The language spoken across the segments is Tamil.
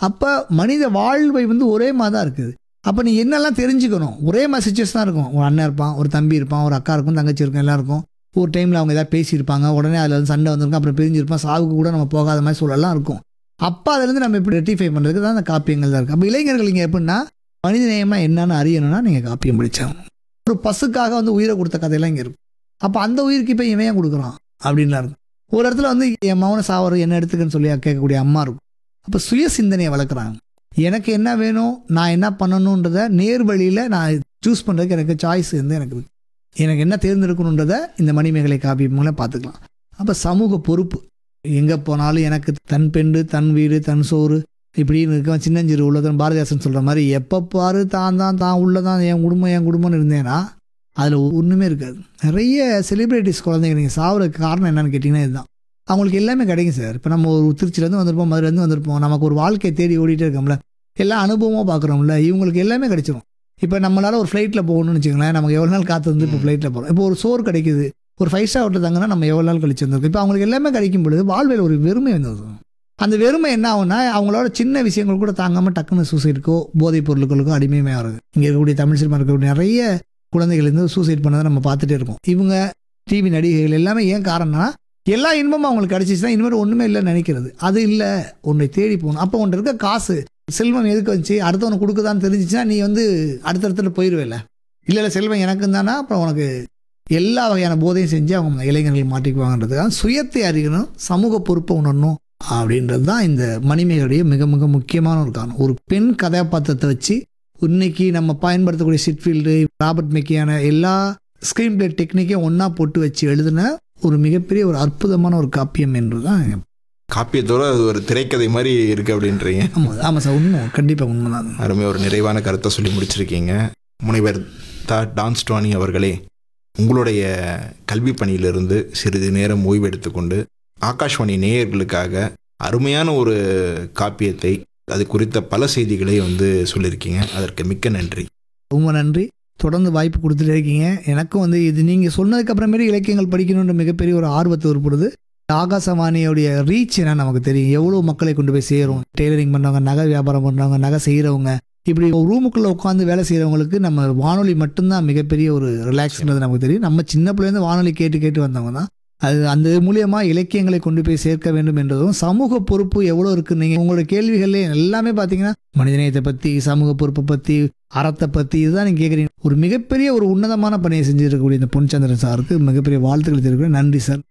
அப்போ மனித வாழ்வை வந்து ஒரே மாதிரி தான் இருக்குது அப்போ நீ என்னெல்லாம் தெரிஞ்சுக்கணும் ஒரே மாதிரி சுச்சுவேஷன் தான் இருக்கும் ஒரு அண்ணன் இருப்பான் ஒரு தம்பி இருப்பான் ஒரு அக்கா இருக்கும் தங்கச்சி இருக்கும் எல்லாம் இருக்கும் ஒரு டைமில் அவங்க ஏதாவது பேசியிருப்பாங்க உடனே அதில் வந்து சண்டை வந்திருக்கும் அப்புறம் பிரிஞ்சிருப்பான் சாவுக்கு கூட நம்ம போகாத மாதிரி சூழலாம் இருக்கும் அப்போ அதுலேருந்து நம்ம எப்படி ரெட்டிஃபை பண்ணுறதுக்கு தான் அந்த காப்பியங்கள் தான் இருக்குது அப்போ இளைஞர்கள் இங்கே எப்படின்னா மனித நேயம்னா என்னன்னு அறியணும்னா நீங்கள் காப்பியம் படிச்சாகணும் ஒரு பசுக்காக வந்து உயிரை கொடுத்த கதையெல்லாம் இங்கே இருக்கும் அப்போ அந்த உயிருக்கு இப்போ இவன் ஏன் கொடுக்குறான் அப்படின்லாம் இருக்கும் ஒரு இடத்துல வந்து என் மௌன சாவரம் என்ன எடுத்துக்கன்னு சொல்லி கேட்கக்கூடிய அம்மா இருக்கும் அப்போ சுய சிந்தனையை வளர்க்குறாங்க எனக்கு என்ன வேணும் நான் என்ன பண்ணணுன்றத நேர் வழியில் நான் சூஸ் பண்ணுறதுக்கு எனக்கு சாய்ஸ் வந்து எனக்கு இருக்கு எனக்கு என்ன தேர்ந்தெடுக்கணுன்றத இந்த மணிமேகலை காப்பி மூலம் பார்த்துக்கலாம் அப்போ சமூக பொறுப்பு எங்கே போனாலும் எனக்கு தன் பெண்டு தன் வீடு தன் சோறு இப்படின்னு இருக்க சின்னஞ்சிறு உள்ளதன் பாரதிதாசன் சொல்கிற மாதிரி எப்போ பாரு தான் தான் தான் உள்ளதான் என் குடும்பம் என் குடும்பம்னு இருந்தேன்னா அதில் ஒன்றுமே இருக்காது நிறைய செலிப்ரிட்டிஸ் குழந்தைங்க நீங்கள் சாவுறதுக்கு காரணம் என்னன்னு கேட்டிங்கன்னா இதுதான் அவங்களுக்கு எல்லாமே கிடைக்கும் சார் இப்போ நம்ம ஒரு திருச்சிலேருந்து வந்திருப்போம் மதுரைலேருந்து வந்திருப்போம் நமக்கு ஒரு வாழ்க்கையை தேடி ஓடிட்டே இருக்கோம்ல எல்லா அனுபவமாக பார்க்குறோம்ல இவங்களுக்கு எல்லாமே கிடைச்சிரும் இப்போ நம்மளால ஒரு ஃப்ளைட்டில் போகணும்னு வச்சுக்கோங்களேன் நமக்கு எவ்வளோ நாள் காத்து வந்து இப்போ ஃப்ளைட்டில் போகிறோம் இப்போ ஒரு சோறு கிடைக்குது ஒரு ஃபைவ் ஸ்டார் ஹோட்டல் தாங்கன்னா நம்ம எவ்வளோ நாள் கழிச்சு வந்திருக்கோம் இப்போ அவங்களுக்கு எல்லாமே கிடைக்கும் பொழுது வாழ்வில் ஒரு வெறுமை வந்து அந்த வெறுமை என்ன ஆகும்னா அவங்களோட சின்ன விஷயங்கள் கூட தாங்காமல் டக்குன்னு சூசைடுக்கோ போதைப் பொருட்களுக்கோ அடிமையுமே ஆகுது இங்கே இருக்கக்கூடிய தமிழ் சினிமா இருக்கக்கூடிய நிறைய குழந்தைகள் இருந்து சூசைட் பண்ணதை நம்ம பார்த்துட்டே இருக்கோம் இவங்க டிவி நடிகைகள் எல்லாமே ஏன் காரணம்னா எல்லா இன்பமும் அவங்களுக்கு கிடைச்சிச்சுன்னா இனிமேல் ஒன்றுமே இல்லைன்னு நினைக்கிறது அது இல்லை உன்னை தேடி போகணும் அப்போ உன்ட்ட இருக்க காசு செல்வம் எதுக்கு வந்துச்சு அடுத்தவனுக்கு கொடுக்குதான்னு தெரிஞ்சிச்சுன்னா நீ வந்து அடுத்தடுத்துல போயிடுவேல இல்லை இல்லை செல்வம் எனக்கு தானா அப்புறம் உனக்கு எல்லா வகையான போதையும் செஞ்சு அவங்க இளைஞர்கள் மாட்டிக்குவாங்கன்றதுக்காக சுயத்தை அறியணும் சமூக பொறுப்பை உணரணும் அப்படின்றது தான் இந்த மணிமேகலுடைய மிக மிக முக்கியமான ஒரு காரணம் ஒரு பெண் கதாபாத்திரத்தை வச்சு இன்னைக்கு நம்ம பயன்படுத்தக்கூடிய சிட்ஃபீல்டு ராபர்ட் மெக்கியான எல்லா ஸ்க்ரீன் பிளே டெக்னிக்கையும் ஒன்றா போட்டு வச்சு எழுதின ஒரு மிகப்பெரிய ஒரு அற்புதமான ஒரு காப்பியம் என்று தான் காப்பியத்தோட அது ஒரு திரைக்கதை மாதிரி இருக்கு அப்படின்றீங்க ஆமாம் ஆமாம் சார் உண்மை கண்டிப்பாக உண்மை தான் அருமையாக ஒரு நிறைவான கருத்தை சொல்லி முடிச்சிருக்கீங்க முனைவர் தா டான்ஸ் டோனி அவர்களே உங்களுடைய கல்வி பணியிலிருந்து சிறிது நேரம் ஓய்வு எடுத்துக்கொண்டு ஆகாஷ்வாணி நேயர்களுக்காக அருமையான ஒரு காப்பியத்தை அது குறித்த பல செய்திகளை வந்து சொல்லியிருக்கீங்க அதற்கு மிக்க நன்றி ரொம்ப நன்றி தொடர்ந்து வாய்ப்பு கொடுத்துட்டே இருக்கீங்க எனக்கும் வந்து இது நீங்கள் சொன்னதுக்கு அப்புறமேட்டு இலக்கியங்கள் படிக்கணுன்ற மிகப்பெரிய ஒரு ஆர்வத்தை ஏற்படுது ஆகாசவாணியோடைய ரீச் என்ன நமக்கு தெரியும் எவ்வளோ மக்களை கொண்டு போய் சேரும் டெய்லரிங் பண்ணுறவங்க நகை வியாபாரம் பண்ணுறவங்க நகை செய்கிறவங்க இப்படி ஒரு ரூமுக்குள்ளே உட்காந்து வேலை செய்கிறவங்களுக்கு நம்ம வானொலி மட்டும்தான் மிகப்பெரிய ஒரு ரிலாக்ஸ்ன்றது நமக்கு தெரியும் நம்ம சின்ன பிள்ளைலேருந்து வானொலி கேட்டு கேட்டு வந்தவங்க தான் அது அந்த மூலியமா இலக்கியங்களை கொண்டு போய் சேர்க்க வேண்டும் என்றதும் சமூக பொறுப்பு எவ்வளோ இருக்கு நீங்கள் உங்களோட கேள்விகளே எல்லாமே பார்த்தீங்கன்னா மனிதநேயத்தை பற்றி சமூக பொறுப்பை பற்றி அறத்தை பற்றி இதுதான் நீங்கள் கேட்குறீங்க ஒரு மிகப்பெரிய ஒரு உன்னதமான பணியை செஞ்சிருக்கக்கூடிய இந்த பொன்சந்திரன் சாருக்கு மிகப்பெரிய வாழ்த்துக்கள் தெரிவிக்கிறேன் நன்றி சார்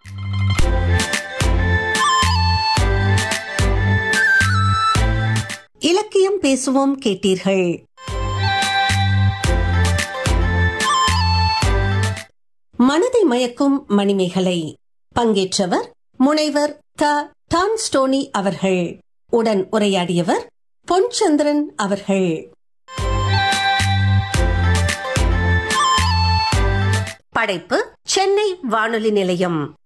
இலக்கியம் பேசுவோம் கேட்டீர்கள் மனதை மயக்கும் மணிமேகலை பங்கேற்றவர் முனைவர் த டான்ஸ்டோனி அவர்கள் உடன் உரையாடியவர் பொன்சந்திரன் அவர்கள் படைப்பு சென்னை வானொலி நிலையம்